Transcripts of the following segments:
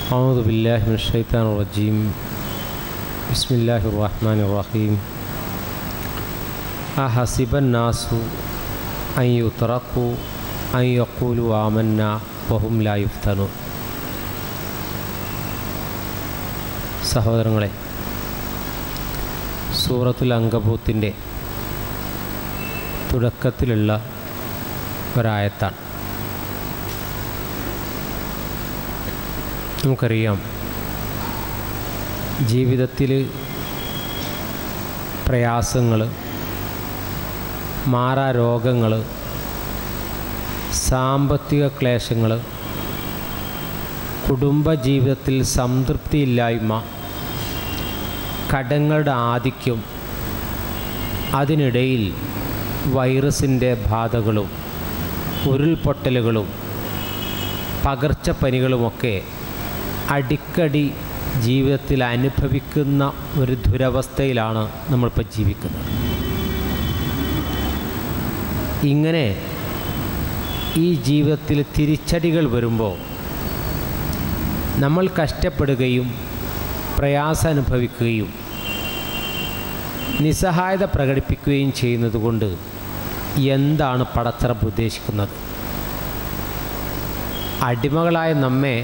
أعوذ بالله من الشيطان الرجيم بسم الله الرحمن الرحيم أحسب الناس أن يتركوا أن يقولوا آمنا وهم لا يفتنون സഹോദരങ്ങളെ സൂറത്തുൽ അങ്കബൂത്തിൻ്റെ തുടക്കത്തിലുള്ള ഒരായത്താണ് നമുക്കറിയാം ജീവിതത്തിൽ പ്രയാസങ്ങൾ മാറാ രോഗങ്ങൾ സാമ്പത്തിക ക്ലേശങ്ങൾ കുടുംബജീവിതത്തിൽ സംതൃപ്തിയില്ലായ്മ കടങ്ങളുടെ ആധിക്യം അതിനിടയിൽ വൈറസിൻ്റെ ബാധകളും ഉരുൾപൊട്ടലുകളും പകർച്ചപ്പനികളുമൊക്കെ അടിക്കടി ജീവിതത്തിൽ അനുഭവിക്കുന്ന ഒരു ദുരവസ്ഥയിലാണ് നമ്മളിപ്പോൾ ജീവിക്കുന്നത് ഇങ്ങനെ ഈ ജീവിതത്തിൽ തിരിച്ചടികൾ വരുമ്പോൾ നമ്മൾ കഷ്ടപ്പെടുകയും പ്രയാസം അനുഭവിക്കുകയും നിസ്സഹായത പ്രകടിപ്പിക്കുകയും ചെയ്യുന്നത് കൊണ്ട് എന്താണ് പടച്ചറപ്പ് ഉദ്ദേശിക്കുന്നത് അടിമകളായ നമ്മെ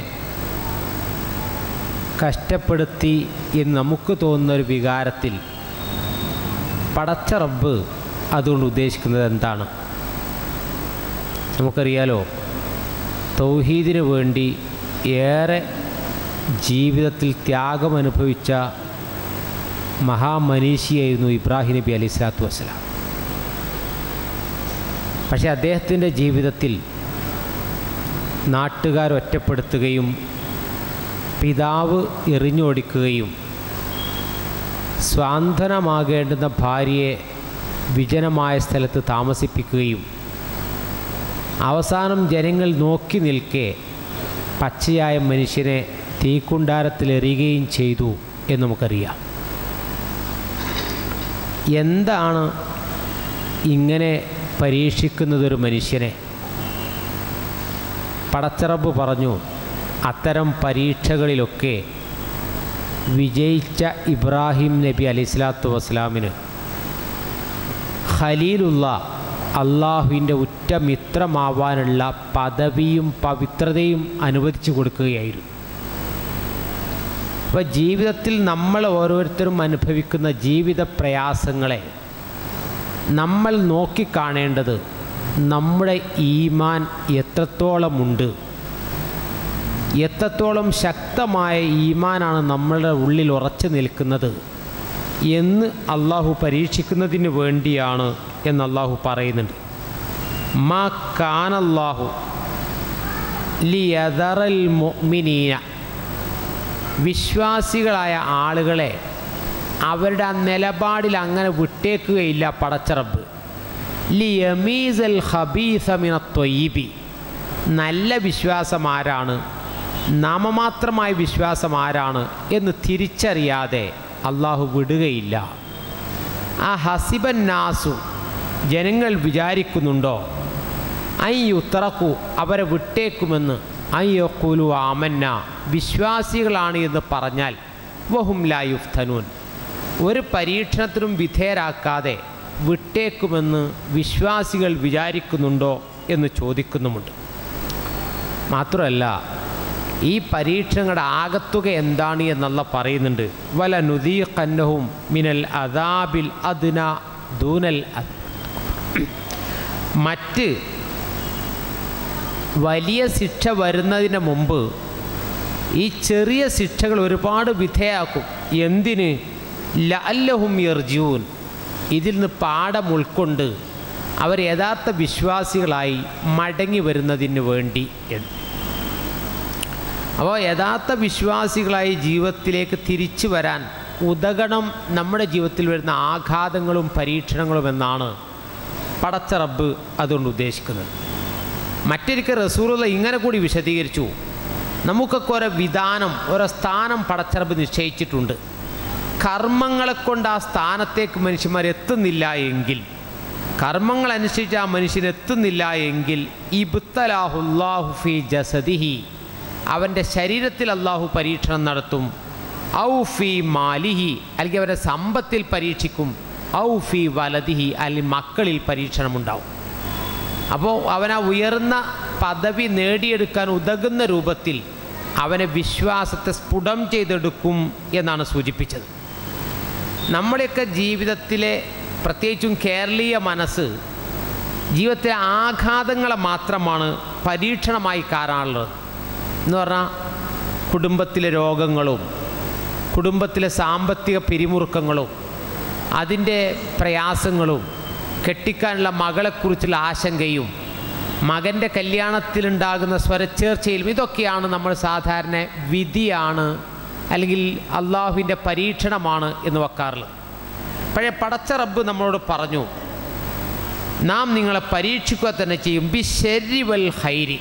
കഷ്ടപ്പെടുത്തി എന്ന് നമുക്ക് തോന്നുന്ന ഒരു വികാരത്തിൽ പടച്ച റബ്ബ് അതുകൊണ്ട് ഉദ്ദേശിക്കുന്നത് എന്താണ് നമുക്കറിയാലോ തൗഹീദിന് വേണ്ടി ഏറെ ജീവിതത്തിൽ ത്യാഗം അനുഭവിച്ച മഹാമനീഷിയായിരുന്നു ഇബ്രാഹിം നബി അലി സ്വലാത്തു വസ്സലാം പക്ഷേ അദ്ദേഹത്തിൻ്റെ ജീവിതത്തിൽ നാട്ടുകാർ ഒറ്റപ്പെടുത്തുകയും പിതാവ് എറിഞ്ഞോടിക്കുകയും സ്വാന്തനമാകേണ്ടുന്ന ഭാര്യയെ വിജനമായ സ്ഥലത്ത് താമസിപ്പിക്കുകയും അവസാനം ജനങ്ങൾ നോക്കി നിൽക്കെ പച്ചയായ മനുഷ്യനെ തീക്കുണ്ടാരത്തിലെറിയുകയും ചെയ്തു എന്ന് നമുക്കറിയാം എന്താണ് ഇങ്ങനെ പരീക്ഷിക്കുന്നതൊരു മനുഷ്യനെ പടച്ചറബ് പറഞ്ഞു അത്തരം പരീക്ഷകളിലൊക്കെ വിജയിച്ച ഇബ്രാഹിം നബി അലിസ്ലാത്തു വസ്ലാമിന് ഖലീലുള്ള അള്ളാഹുവിൻ്റെ ഉറ്റ മിത്രമാവാനുള്ള പദവിയും പവിത്രതയും അനുവദിച്ചു കൊടുക്കുകയായിരുന്നു അപ്പോൾ ജീവിതത്തിൽ നമ്മൾ ഓരോരുത്തരും അനുഭവിക്കുന്ന ജീവിത പ്രയാസങ്ങളെ നമ്മൾ നോക്കിക്കാണേണ്ടത് നമ്മുടെ ഈമാൻ എത്രത്തോളമുണ്ട് എത്രത്തോളം ശക്തമായ ഈമാനാണ് നമ്മളുടെ ഉള്ളിൽ ഉറച്ചു നിൽക്കുന്നത് എന്ന് അള്ളാഹു പരീക്ഷിക്കുന്നതിന് വേണ്ടിയാണ് എന്ന് അള്ളാഹു പറയുന്നുണ്ട് മാ കാനല്ലാഹു ലിയദറൽ മൊമിനീന വിശ്വാസികളായ ആളുകളെ അവരുടെ ആ നിലപാടിൽ അങ്ങനെ വിട്ടേക്കുകയില്ല പടച്ചറബ് ലിയമീസൽ ഹബീസമിന തൊയ്ബി നല്ല വിശ്വാസം ആരാണ് നാമമാത്രമായ വിശ്വാസം ആരാണ് എന്ന് തിരിച്ചറിയാതെ അള്ളാഹു വിടുകയില്ല ആ ഹസിബൻ നാസു ജനങ്ങൾ വിചാരിക്കുന്നുണ്ടോ ഐ ഉത്തറക്കു അവരെ വിട്ടേക്കുമെന്ന് ഐ യൊക്കുലു ആമന്ന വിശ്വാസികളാണ് എന്ന് പറഞ്ഞാൽ വഹും ലായുഫ്തനൂൻ ഒരു പരീക്ഷണത്തിനും വിധേയരാക്കാതെ വിട്ടേക്കുമെന്ന് വിശ്വാസികൾ വിചാരിക്കുന്നുണ്ടോ എന്ന് ചോദിക്കുന്നുമുണ്ട് മാത്രമല്ല ഈ പരീക്ഷണങ്ങളുടെ ആകത്തുക എന്താണ് എന്നല്ല പറയുന്നുണ്ട് വല നുദീ കന്നഹും മിനൽ അദാബിൽ അദ്ന ദൂനൽ മറ്റ് വലിയ ശിക്ഷ വരുന്നതിന് മുമ്പ് ഈ ചെറിയ ശിക്ഷകൾ ഒരുപാട് വിധേയാക്കും എന്തിന് ലഅല്ലഹും യർജൂൻ ഇതിൽ നിന്ന് പാഠം ഉൾക്കൊണ്ട് അവർ യഥാർത്ഥ വിശ്വാസികളായി മടങ്ങി വരുന്നതിന് വേണ്ടി എന്ന് അപ്പോൾ യഥാർത്ഥ വിശ്വാസികളായി ജീവിതത്തിലേക്ക് തിരിച്ചു വരാൻ ഉദകണം നമ്മുടെ ജീവിതത്തിൽ വരുന്ന ആഘാതങ്ങളും പരീക്ഷണങ്ങളും എന്നാണ് പടച്ച റബ്ബ് അതുകൊണ്ട് ഉദ്ദേശിക്കുന്നത് മറ്റൊരിക്കൽ റസൂറുള്ള ഇങ്ങനെ കൂടി വിശദീകരിച്ചു നമുക്കൊക്കെ ഓരോ വിധാനം ഓരോ സ്ഥാനം പടച്ചറബ് നിശ്ചയിച്ചിട്ടുണ്ട് കർമ്മങ്ങളെ കൊണ്ട് ആ സ്ഥാനത്തേക്ക് മനുഷ്യന്മാർ എത്തുന്നില്ല എങ്കിൽ കർമ്മങ്ങൾ അനുസരിച്ച് ആ മനുഷ്യൻ എത്തുന്നില്ല എങ്കിൽ ഇബ്തലാഹുല്ലാഹു ഫി ജസദിഹി അവൻ്റെ ശരീരത്തിൽ അള്ളാഹു പരീക്ഷണം നടത്തും ഔ ഫി മാലിഹി അല്ലെങ്കിൽ അവൻ്റെ സമ്പത്തിൽ പരീക്ഷിക്കും ഔ ഫി വലതിഹി അല്ലെങ്കിൽ മക്കളിൽ പരീക്ഷണമുണ്ടാവും അപ്പോൾ അവൻ ആ ഉയർന്ന പദവി നേടിയെടുക്കാൻ ഉതകുന്ന രൂപത്തിൽ അവനെ വിശ്വാസത്തെ സ്ഫുടം ചെയ്തെടുക്കും എന്നാണ് സൂചിപ്പിച്ചത് നമ്മുടെയൊക്കെ ജീവിതത്തിലെ പ്രത്യേകിച്ചും കേരളീയ മനസ്സ് ജീവിതത്തിലെ ആഘാതങ്ങളെ മാത്രമാണ് പരീക്ഷണമായി കാണാനുള്ളത് എന്ന് പറഞ്ഞാൽ കുടുംബത്തിലെ രോഗങ്ങളും കുടുംബത്തിലെ സാമ്പത്തിക പിരിമുറുക്കങ്ങളും അതിൻ്റെ പ്രയാസങ്ങളും കെട്ടിക്കാനുള്ള മകളെക്കുറിച്ചുള്ള ആശങ്കയും മകൻ്റെ കല്യാണത്തിലുണ്ടാകുന്ന സ്വരച്ചേർച്ചയിലും ഇതൊക്കെയാണ് നമ്മൾ സാധാരണ വിധിയാണ് അല്ലെങ്കിൽ അള്ളാഹുവിൻ്റെ പരീക്ഷണമാണ് എന്ന് വെക്കാറുള്ളത് പഴയ പടച്ച റബ്ബ് നമ്മളോട് പറഞ്ഞു നാം നിങ്ങളെ പരീക്ഷിക്കുക തന്നെ ചെയ്യും ബി വൽ ഹൈരി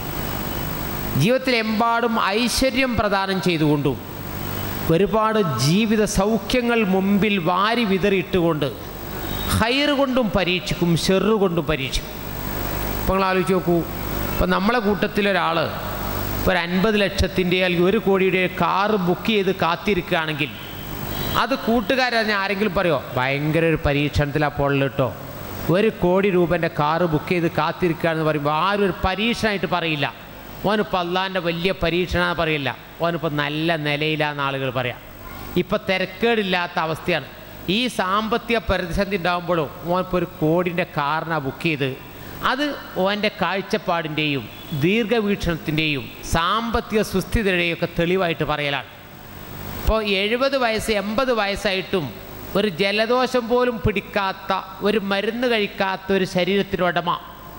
ജീവിതത്തിലെമ്പാടും ഐശ്വര്യം പ്രദാനം ചെയ്തുകൊണ്ടും ഒരുപാട് ജീവിത സൗഖ്യങ്ങൾ മുമ്പിൽ വാരി വിതറിയിട്ടുകൊണ്ട് ഹൈറ് കൊണ്ടും പരീക്ഷിക്കും ഷെറ് കൊണ്ടും പരീക്ഷിക്കും ഇപ്പോൾ നിങ്ങൾ ആലോചിച്ച് നോക്കൂ ഇപ്പോൾ നമ്മളെ കൂട്ടത്തിലൊരാൾ ഇപ്പോൾ ഒരു അൻപത് ലക്ഷത്തിൻ്റെ അല്ലെങ്കിൽ ഒരു കോടിയുടെ കാറ് ബുക്ക് ചെയ്ത് കാത്തിരിക്കുകയാണെങ്കിൽ അത് കൂട്ടുകാരറിഞ്ഞ ആരെങ്കിലും പറയുമോ ഭയങ്കര ഒരു പരീക്ഷണത്തിലാണ് പോളിൽ കേട്ടോ ഒരു കോടി രൂപൻ്റെ കാറ് ബുക്ക് ചെയ്ത് കാത്തിരിക്കുകയാണെന്ന് പറയുമ്പോൾ ആരും ഒരു പരീക്ഷണമായിട്ട് പറയില്ല ഓനിപ്പോൾ അള്ളാൻ്റെ വലിയ പരീക്ഷണമെന്ന് പറയില്ല ഓനിപ്പോൾ നല്ല നിലയിലാന്ന് ആളുകൾ പറയാം ഇപ്പം തിരക്കേടില്ലാത്ത അവസ്ഥയാണ് ഈ സാമ്പത്തിക പ്രതിസന്ധി ഉണ്ടാകുമ്പോഴും ഓനിപ്പോൾ ഒരു കോടിൻ്റെ കാറിനാണ് ബുക്ക് ചെയ്ത് അത് ഓൻ്റെ കാഴ്ചപ്പാടിൻ്റെയും ദീർഘവീക്ഷണത്തിൻ്റെയും സാമ്പത്തിക സുസ്ഥിരതയുടെയും ഒക്കെ തെളിവായിട്ട് പറയലാണ് ഇപ്പോൾ എഴുപത് വയസ്സ് എൺപത് വയസ്സായിട്ടും ഒരു ജലദോഷം പോലും പിടിക്കാത്ത ഒരു മരുന്ന് കഴിക്കാത്ത ഒരു ശരീരത്തിനുടമ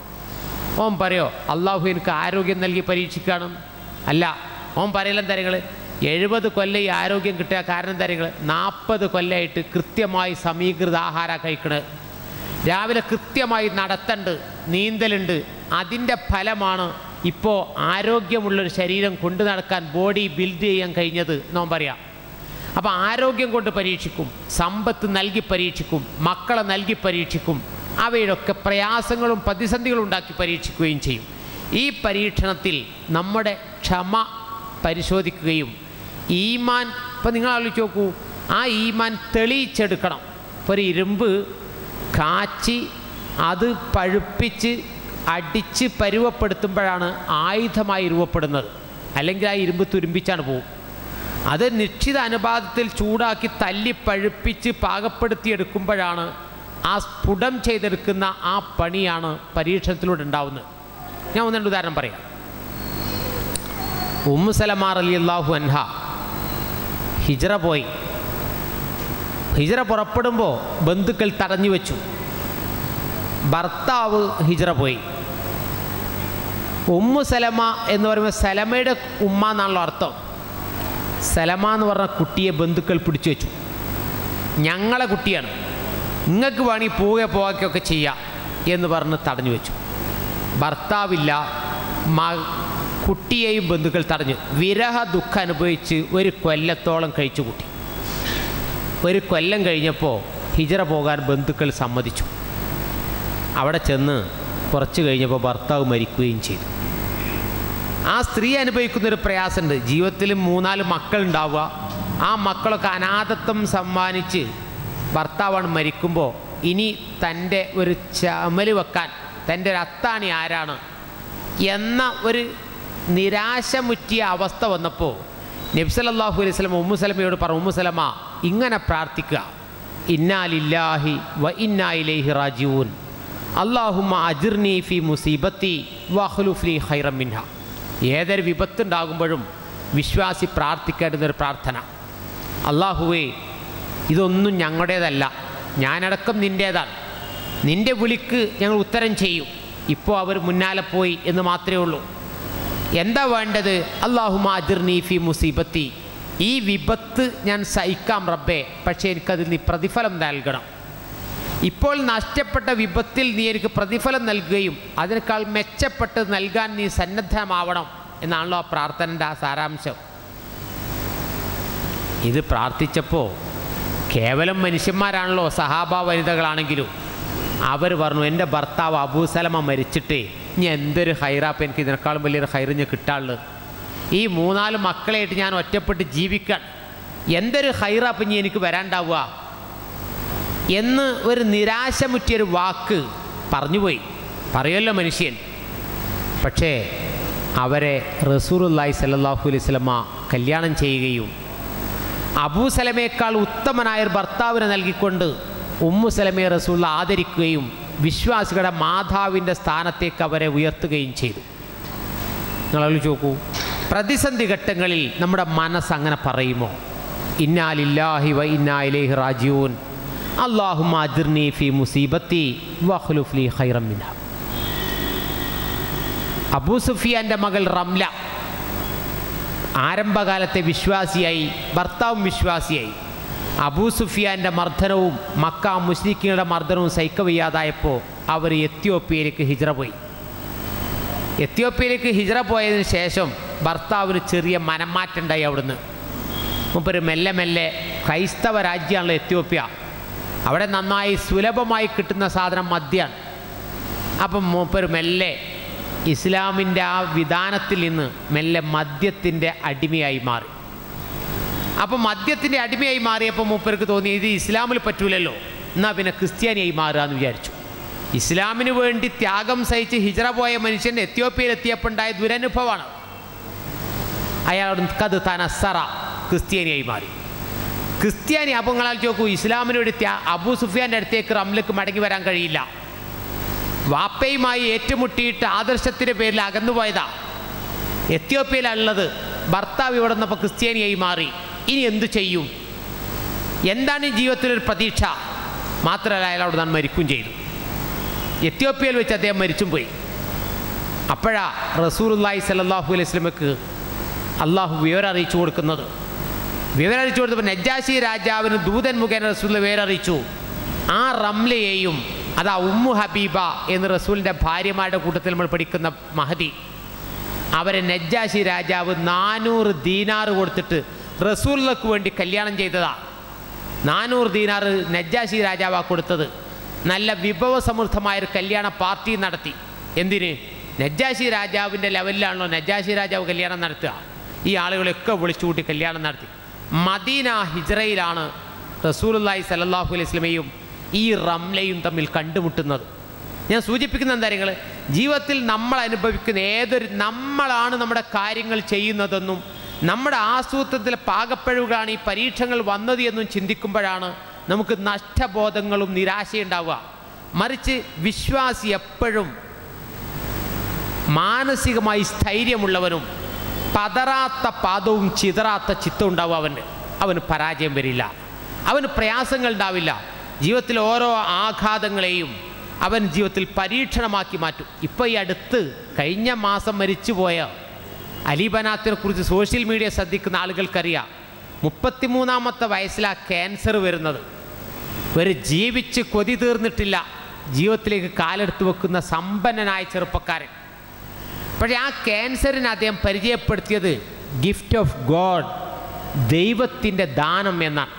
ഓൻ പറയോ അള്ളാഹു എനിക്ക് ആരോഗ്യം നൽകി പരീക്ഷിക്കുകയാണ് അല്ല ഓൻ പറയലും തരങ്ങൾ എഴുപത് കൊല്ലം ഈ ആരോഗ്യം കിട്ടുക കാരണം തരങ്ങൾ നാൽപ്പത് കൊല്ലമായിട്ട് കൃത്യമായി സമീകൃത ആഹാര കഴിക്കണത് രാവിലെ കൃത്യമായി നടത്തണ്ട് നീന്തലുണ്ട് അതിൻ്റെ ഫലമാണ് ഇപ്പോൾ ആരോഗ്യമുള്ളൊരു ശരീരം കൊണ്ടു നടക്കാൻ ബോഡി ബിൽഡ് ചെയ്യാൻ കഴിഞ്ഞത് എന്നോൻ പറയാം അപ്പോൾ ആരോഗ്യം കൊണ്ട് പരീക്ഷിക്കും സമ്പത്ത് നൽകി പരീക്ഷിക്കും മക്കളെ നൽകി പരീക്ഷിക്കും അവയിലൊക്കെ പ്രയാസങ്ങളും പ്രതിസന്ധികളും ഉണ്ടാക്കി പരീക്ഷിക്കുകയും ചെയ്യും ഈ പരീക്ഷണത്തിൽ നമ്മുടെ ക്ഷമ പരിശോധിക്കുകയും ഈമാൻ ഇപ്പം നിങ്ങൾ ആലോചിച്ച് നോക്കൂ ആ ഈമാൻ തെളിയിച്ചെടുക്കണം ഇപ്പോൾ ഒരു ഇരുമ്പ് കാച്ചി അത് പഴുപ്പിച്ച് അടിച്ച് പരുവപ്പെടുത്തുമ്പോഴാണ് ആയുധമായി രൂപപ്പെടുന്നത് അല്ലെങ്കിൽ ആ ഇരുമ്പ് തുരുമ്പിച്ചാണ് പോകും അത് നിശ്ചിത അനുപാതത്തിൽ ചൂടാക്കി തല്ലി പഴുപ്പിച്ച് പാകപ്പെടുത്തിയെടുക്കുമ്പോഴാണ് ആ സ്ഫുടം ചെയ്തെടുക്കുന്ന ആ പണിയാണ് പരീക്ഷണത്തിലൂടെ ഉണ്ടാവുന്നത് ഞാൻ ഒന്ന് രണ്ട് ഉദാഹരണം പറയാം ഉമ്മു സലമാർ അലി അള്ളാഹു അൻഹ ഹിജറ പോയി ഹിജറ പുറപ്പെടുമ്പോൾ ബന്ധുക്കൾ തടഞ്ഞു വെച്ചു ഭർത്താവ് ഹിജറ പോയി ഉമ്മു സലമ എന്ന് പറയുമ്പോൾ സലമയുടെ ഉമ്മ എന്നാണല്ലോ അർത്ഥം സലമ എന്ന് പറഞ്ഞ കുട്ടിയെ ബന്ധുക്കൾ പിടിച്ചു വെച്ചു ഞങ്ങളെ കുട്ടിയാണ് നിങ്ങൾക്ക് വേണമെങ്കിൽ പോവുക പോവുകയൊക്കെ ചെയ്യാം എന്ന് പറഞ്ഞ് തടഞ്ഞു വെച്ചു ഭർത്താവില്ല മ കുട്ടിയെയും ബന്ധുക്കൾ തടഞ്ഞു വിരഹ ദുഃഖം അനുഭവിച്ച് ഒരു കൊല്ലത്തോളം കഴിച്ചു കൂട്ടി ഒരു കൊല്ലം കഴിഞ്ഞപ്പോൾ ഹിജറ പോകാൻ ബന്ധുക്കൾ സമ്മതിച്ചു അവിടെ ചെന്ന് കുറച്ച് കഴിഞ്ഞപ്പോൾ ഭർത്താവ് മരിക്കുകയും ചെയ്തു ആ സ്ത്രീ അനുഭവിക്കുന്ന ഒരു പ്രയാസമുണ്ട് ജീവിതത്തിൽ മൂന്നാല് മക്കളുണ്ടാവുക ആ മക്കളൊക്കെ അനാഥത്വം സമ്മാനിച്ച് ഭർത്താവാണ് മരിക്കുമ്പോൾ ഇനി തൻ്റെ ഒരു ചമല് വെക്കാൻ തൻ്റെ ഒരു അത്താണി ആരാണ് എന്ന ഒരു നിരാശമുറ്റിയ അവസ്ഥ വന്നപ്പോൾ നബ്സലല്ലാഹു അലൈഹി സ്വലം ഉമ്മുസലമയോട് പറഞ്ഞു ഉമ്മുസലമ ഇങ്ങനെ പ്രാർത്ഥിക്കുക ഇന്നാലില്ലാഹി വ ഇന്നായിലേഹി റാജീവൂൻ അള്ളാഹുമ്മ അജിർനി ഫി മുസീബത്തി വഹ്ലുഫ്ലി ഹൈറം മിൻഹ ഏതൊരു വിപത്തുണ്ടാകുമ്പോഴും വിശ്വാസി പ്രാർത്ഥിക്കേണ്ടുന്നൊരു പ്രാർത്ഥന അള്ളാഹുവേ ഇതൊന്നും ഞങ്ങളുടേതല്ല ഞാനടക്കം നിൻ്റേതാണ് നിൻ്റെ വിളിക്ക് ഞങ്ങൾ ഉത്തരം ചെയ്യും ഇപ്പോൾ അവർ മുന്നാലെ പോയി എന്ന് മാത്രമേ ഉള്ളൂ എന്താ വേണ്ടത് അള്ളാഹുമ അജിർനി ഫി മുസീബത്തി ഈ വിപത്ത് ഞാൻ സഹിക്കാം റബ്ബേ പക്ഷേ എനിക്കതിൽ നീ പ്രതിഫലം നൽകണം ഇപ്പോൾ നഷ്ടപ്പെട്ട വിപത്തിൽ നീ എനിക്ക് പ്രതിഫലം നൽകുകയും അതിനേക്കാൾ മെച്ചപ്പെട്ടത് നൽകാൻ നീ സന്നദ്ധമാവണം എന്നാണല്ലോ ആ പ്രാർത്ഥനൻ്റെ ആ സാരാംശം ഇത് പ്രാർത്ഥിച്ചപ്പോൾ കേവലം മനുഷ്യന്മാരാണല്ലോ സഹാബ വനിതകളാണെങ്കിലും അവർ പറഞ്ഞു എൻ്റെ ഭർത്താവ് അബൂസലമ മരിച്ചിട്ടേ ഇനി എന്തൊരു ഹൈറാപ്പ് എനിക്ക് ഇതിനേക്കാളും വലിയൊരു ഹൈറ് ഞാൻ കിട്ടാനുള്ളത് ഈ മൂന്നാല് മക്കളായിട്ട് ഞാൻ ഒറ്റപ്പെട്ട് ജീവിക്കാൻ എന്തൊരു ഹൈറാപ്പ് ഇനി എനിക്ക് വരാണ്ടാവുക എന്ന് ഒരു നിരാശമുറ്റിയൊരു വാക്ക് പറഞ്ഞുപോയി പറയുമല്ലോ മനുഷ്യൻ പക്ഷേ അവരെ റസൂറുല്ലായി സല്ലാഹു അലൈഹി സ്വലമ കല്യാണം ചെയ്യുകയും അബൂ സലമയേക്കാൾ ഉത്തമനായ ഒരു ഭർത്താവിനെ നൽകിക്കൊണ്ട് ഉമ്മു സലമയെ റസൂള്ള ആദരിക്കുകയും വിശ്വാസികളുടെ മാതാവിൻ്റെ സ്ഥാനത്തേക്ക് അവരെ ഉയർത്തുകയും ചെയ്തു നിങ്ങൾ ചോക്കൂ പ്രതിസന്ധി ഘട്ടങ്ങളിൽ നമ്മുടെ മനസ്സ് അങ്ങനെ പറയുമോ ഇന്നാലില്ലാഹി വ ഇന്നായിലേഹി റാജിയൂൻ അള്ളാഹുമ്മ അജിർനി ഫി മുസീബത്തി വഹ്ലുഫ്ലി ഖൈറം മിൻഹ അബൂ സുഫിയാൻ്റെ മകൾ റംല ആരംഭകാലത്തെ വിശ്വാസിയായി ഭർത്താവും വിശ്വാസിയായി അബൂ സുഫിയാൻ്റെ മർദ്ദനവും മക്ക മുസ്ലിക്കുകളുടെ മർദ്ദനവും സഹിക്കവയ്യാതായപ്പോൾ അവർ എത്യോപ്യയിലേക്ക് ഹിജ്റ പോയി എത്യോപ്യയിലേക്ക് ഹിജ്റ പോയതിന് ശേഷം ഭർത്താവിന് ചെറിയ മനംമാറ്റം ഉണ്ടായി അവിടുന്ന് മുമ്പൊരു മെല്ലെ മെല്ലെ ക്രൈസ്തവ രാജ്യമാണല്ലോ എത്യോപ്യ അവിടെ നന്നായി സുലഭമായി കിട്ടുന്ന സാധനം മദ്യമാണ് അപ്പം മൂപ്പർ മെല്ലെ ഇസ്ലാമിൻ്റെ ആ വിധാനത്തിൽ നിന്ന് മെല്ലെ മദ്യത്തിൻ്റെ അടിമയായി മാറി അപ്പം മദ്യത്തിൻ്റെ അടിമയായി മാറിയപ്പോൾ മൂപ്പർക്ക് തോന്നി ഇത് ഇസ്ലാമിൽ പറ്റൂലല്ലോ എന്നാൽ പിന്നെ ക്രിസ്ത്യാനിയായി മാറുക എന്ന് വിചാരിച്ചു ഇസ്ലാമിന് വേണ്ടി ത്യാഗം സഹിച്ച് ഹിജറ പോയ മനുഷ്യൻ എത്യോപ്യയിൽ എത്തിയപ്പോൾ ഉണ്ടായ ദുരനുഭവമാണ് അയാളോട് കത് തനസറ ക്രിസ്ത്യാനിയായി മാറി ക്രിസ്ത്യാനി അപ്പോൾ നിങ്ങളാൽ ചോക്കൂ ഇസ്ലാമിനോട് ത്യാ അബൂ സുഫിയാൻ്റെ അടുത്തേക്ക് റംലക്ക് മടങ്ങി വരാൻ കഴിയില്ല വാപ്പയുമായി ഏറ്റുമുട്ടിയിട്ട് ആദർശത്തിൻ്റെ പേരിൽ അകന്നുപോയതാ എത്യോപ്യയിലുള്ളത് ഭർത്താവ് ഇവിടെ നിന്നപ്പോൾ ക്രിസ്ത്യാനിയായി മാറി ഇനി എന്തു ചെയ്യും എന്താണ് ഈ ജീവിതത്തിലൊരു പ്രതീക്ഷ മാത്രമല്ല അയാൾ അവിടെ നിന്ന് മരിക്കുകയും ചെയ്തു എത്യോപ്യയിൽ വെച്ച് അദ്ദേഹം മരിച്ചും പോയി അപ്പോഴാ റസൂലുല്ലായി സല്ലാഹു അലൈഹി സ്വലമക്ക് അള്ളാഹു വിവരം അറിയിച്ചു കൊടുക്കുന്നത് വിവരം അറിയിച്ചു കൊടുത്തപ്പോൾ നജ്ജാശി രാജാവിന് ദൂതൻ മുഖേന റസൂൽ വിവരം അറിയിച്ചു ആ റംലയെയും അതാ ഉമ്മു ഹബീബ എന്ന് റസൂലിൻ്റെ ഭാര്യമാരുടെ കൂട്ടത്തിൽ നമ്മൾ പഠിക്കുന്ന മഹതി അവരെ നജ്ജാശി രാജാവ് നാനൂറ് ദീനാറ് കൊടുത്തിട്ട് റസൂലിനക്ക് വേണ്ടി കല്യാണം ചെയ്തതാ നാനൂറ് ദീനാറ് നജ്ജാശി രാജാവാ കൊടുത്തത് നല്ല വിഭവസമൃദ്ധമായൊരു കല്യാണ പാർട്ടി നടത്തി എന്തിന് നജ്ജാശി രാജാവിൻ്റെ ലെവലിലാണല്ലോ നജ്ജാശി രാജാവ് കല്യാണം നടത്തുക ഈ ആളുകളെയൊക്കെ വിളിച്ചു കൂട്ടി കല്യാണം നടത്തി മദീന ഹിജ്റയിലാണ് റസൂലുല്ലായി സല്ലാഹു അലൈഹി സ്വലമയും ഈ റംലയും തമ്മിൽ കണ്ടുമുട്ടുന്നത് ഞാൻ സൂചിപ്പിക്കുന്ന എന്താ കാര്യങ്ങൾ ജീവിതത്തിൽ നമ്മൾ അനുഭവിക്കുന്ന ഏതൊരു നമ്മളാണ് നമ്മുടെ കാര്യങ്ങൾ ചെയ്യുന്നതെന്നും നമ്മുടെ ആസൂത്രത്തിലെ പാകപ്പിഴവുകളാണ് ഈ പരീക്ഷകൾ വന്നത് എന്നും ചിന്തിക്കുമ്പോഴാണ് നമുക്ക് നഷ്ടബോധങ്ങളും നിരാശയുണ്ടാവുക മറിച്ച് വിശ്വാസി എപ്പോഴും മാനസികമായി സ്ഥൈര്യമുള്ളവനും പതറാത്ത പാദവും ചിതറാത്ത ചിത്തം ഉണ്ടാവും അവന് അവന് പരാജയം വരില്ല അവന് പ്രയാസങ്ങൾ ഉണ്ടാവില്ല ജീവിതത്തിൽ ഓരോ ആഘാതങ്ങളെയും അവൻ ജീവിതത്തിൽ പരീക്ഷണമാക്കി മാറ്റും ഇപ്പോൾ ഈ അടുത്ത് കഴിഞ്ഞ മാസം മരിച്ചുപോയ അലിബനാത്തിനെ കുറിച്ച് സോഷ്യൽ മീഡിയ ശ്രദ്ധിക്കുന്ന ആളുകൾക്കറിയാം മുപ്പത്തിമൂന്നാമത്തെ വയസ്സിലാ ക്യാൻസർ വരുന്നത് ഒരു ജീവിച്ച് കൊതി തീർന്നിട്ടില്ല ജീവിതത്തിലേക്ക് കാലെടുത്ത് വെക്കുന്ന സമ്പന്നനായ ചെറുപ്പക്കാരൻ പക്ഷേ ആ ക്യാൻസറിന് അദ്ദേഹം പരിചയപ്പെടുത്തിയത് ഗിഫ്റ്റ് ഓഫ് ഗോഡ് ദൈവത്തിൻ്റെ ദാനം എന്നാണ്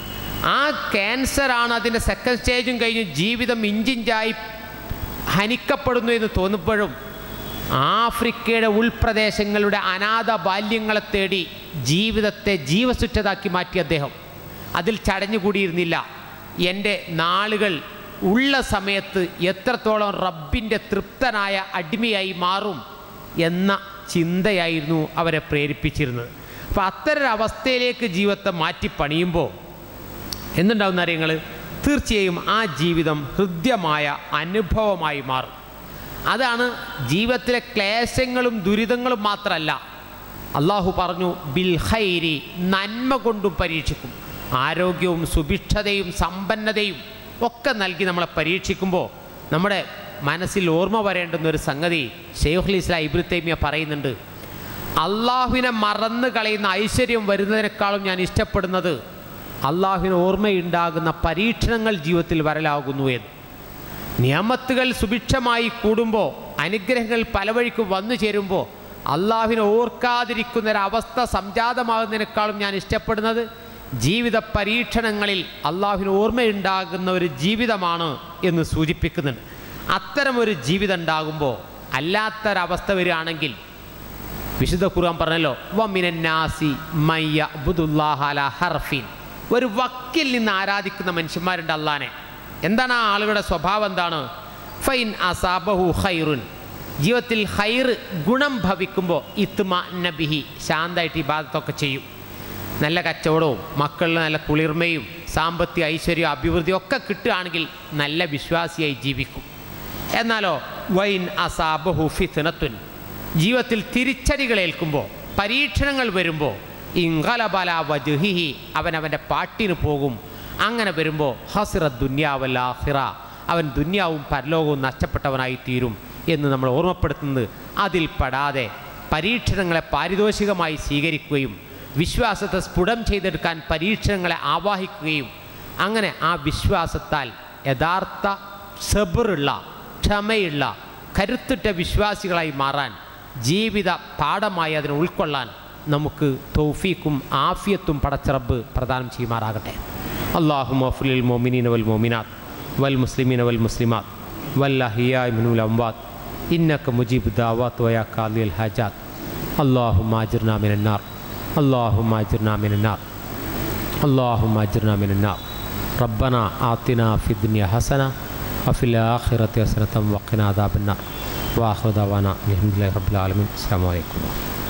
ആ ക്യാൻസറാണ് അതിൻ്റെ സെക്കൻഡ് സ്റ്റേജും കഴിഞ്ഞ് ജീവിതം ഇഞ്ചിഞ്ചായി ഹനിക്കപ്പെടുന്നു എന്ന് തോന്നുമ്പോഴും ആഫ്രിക്കയുടെ ഉൾപ്രദേശങ്ങളുടെ അനാഥ ബാല്യങ്ങളെ തേടി ജീവിതത്തെ ജീവസുറ്റതാക്കി മാറ്റി അദ്ദേഹം അതിൽ ചടഞ്ഞുകൂടിയിരുന്നില്ല എൻ്റെ നാളുകൾ ഉള്ള സമയത്ത് എത്രത്തോളം റബ്ബിൻ്റെ തൃപ്തനായ അടിമയായി മാറും എന്ന ചിന്തയായിരുന്നു അവരെ പ്രേരിപ്പിച്ചിരുന്നത് അപ്പോൾ അത്തരൊരവസ്ഥയിലേക്ക് ജീവിതത്തെ മാറ്റി പണിയുമ്പോൾ എന്തുണ്ടാവുന്ന അറിയങ്ങൾ തീർച്ചയായും ആ ജീവിതം ഹൃദ്യമായ അനുഭവമായി മാറും അതാണ് ജീവിതത്തിലെ ക്ലേശങ്ങളും ദുരിതങ്ങളും മാത്രമല്ല അള്ളാഹു പറഞ്ഞു ബിൽ ഹൈരി നന്മ കൊണ്ടും പരീക്ഷിക്കും ആരോഗ്യവും സുഭിക്ഷതയും സമ്പന്നതയും ഒക്കെ നൽകി നമ്മളെ പരീക്ഷിക്കുമ്പോൾ നമ്മുടെ മനസ്സിൽ ഓർമ്മ വരേണ്ടുന്ന ഒരു സംഗതി ഷെയ്ഖുൽ ഇസ്ലാം ഇബ്രു തൈമിയ പറയുന്നുണ്ട് അള്ളാഹുവിനെ മറന്നു കളയുന്ന ഐശ്വര്യം വരുന്നതിനേക്കാളും ഞാൻ ഇഷ്ടപ്പെടുന്നത് അള്ളാഹുവിന് ഓർമ്മയുണ്ടാകുന്ന പരീക്ഷണങ്ങൾ ജീവിതത്തിൽ വരലാകുന്നു എന്ന് നിയമത്തുകൾ സുഭിക്ഷമായി കൂടുമ്പോൾ അനുഗ്രഹങ്ങൾ പല വഴിക്ക് വന്നു ചേരുമ്പോൾ അള്ളാഹുവിനെ ഓർക്കാതിരിക്കുന്ന ഒരവസ്ഥ സംജാതമാകുന്നതിനേക്കാളും ഞാൻ ഇഷ്ടപ്പെടുന്നത് ജീവിത പരീക്ഷണങ്ങളിൽ അള്ളാഹുവിന് ഓർമ്മയുണ്ടാകുന്ന ഒരു ജീവിതമാണ് എന്ന് സൂചിപ്പിക്കുന്നുണ്ട് അത്തരമൊരു ജീവിതം ഉണ്ടാകുമ്പോൾ അല്ലാത്തൊരവസ്ഥ വരികയാണെങ്കിൽ വിശുദ്ധ ഖുർആൻ പറഞ്ഞല്ലോ വമിനന്നാസി മയ്യ ബുദുല്ലാഹാല ഹർഫിൻ ഒരു വക്കിൽ നിന്ന് ആരാധിക്കുന്ന മനുഷ്യന്മാരുണ്ട് അള്ളാനെ എന്താണ് ആ ആളുകളുടെ സ്വഭാവം എന്താണ് ഫൈൻ അസാബഹു ഖൈറുൻ ജീവിതത്തിൽ ഹൈർ ഗുണം ഭവിക്കുമ്പോൾ ഇത്മ നബിഹി ശാന്തമായിട്ട് ഈ ബാധത്തൊക്കെ ചെയ്യും നല്ല കച്ചവടവും മക്കളിൽ നല്ല കുളിർമയും സാമ്പത്തിക ഐശ്വര്യവും അഭിവൃദ്ധിയും ഒക്കെ കിട്ടുകയാണെങ്കിൽ നല്ല വിശ്വാസിയായി ജീവിക്കും എന്നാലോ വൈൻ അസാബഹു ഫിത്നത്തുൻ ജീവിതത്തിൽ തിരിച്ചടികൾ ഏൽക്കുമ്പോൾ പരീക്ഷണങ്ങൾ വരുമ്പോൾ ഇങ്കലബല വജുഹിഹി അവൻ അവൻ്റെ പാട്ടിന് പോകും അങ്ങനെ വരുമ്പോൾ ഹസിറ ദുന്യാവല്ലാഹിറ അവൻ ദുന്യാവും പരലോകവും നഷ്ടപ്പെട്ടവനായി തീരും എന്ന് നമ്മൾ ഓർമ്മപ്പെടുത്തുന്നത് അതിൽ പെടാതെ പരീക്ഷണങ്ങളെ പാരിതോഷികമായി സ്വീകരിക്കുകയും വിശ്വാസത്തെ സ്ഫുടം ചെയ്തെടുക്കാൻ പരീക്ഷണങ്ങളെ ആവാഹിക്കുകയും അങ്ങനെ ആ വിശ്വാസത്താൽ യഥാർത്ഥ സബറുള്ള ക്ഷമയുള്ള കരുത്തുറ്റ വിശ്വാസികളായി മാറാൻ ജീവിത പാഠമായി അതിനെ ഉൾക്കൊള്ളാൻ നമുക്ക് തൗഫീക്കും ആഫിയത്തും പടച്ചറബ് പ്രദാനം ചെയ്യുമാറാകട്ടെ അള്ളാഹു മഫുലിൽ മോമിനീൻ വൽ മോമിനാത്ത് വൽ മുസ്ലിമീൻ വൽ മുസ്ലിമാത്ത് വല്ലഹിയായ് മിനുൽ അംവാത്ത് ഇന്നക മുജീബ് ദാവാത്ത് വയാ കാലിയൽ ഹജാത്ത് അള്ളാഹു മാജിർനാ മിനന്നാർ അള്ളാഹു മാജിർനാ മിനന്നാർ اللهم اجرنا من النار ربنا آتنا في الدنيا حسنة وفي الآخرة حسنة وقنا عذاب النار وآخر دعوانا الحمد لله رب العالمين السلام عليكم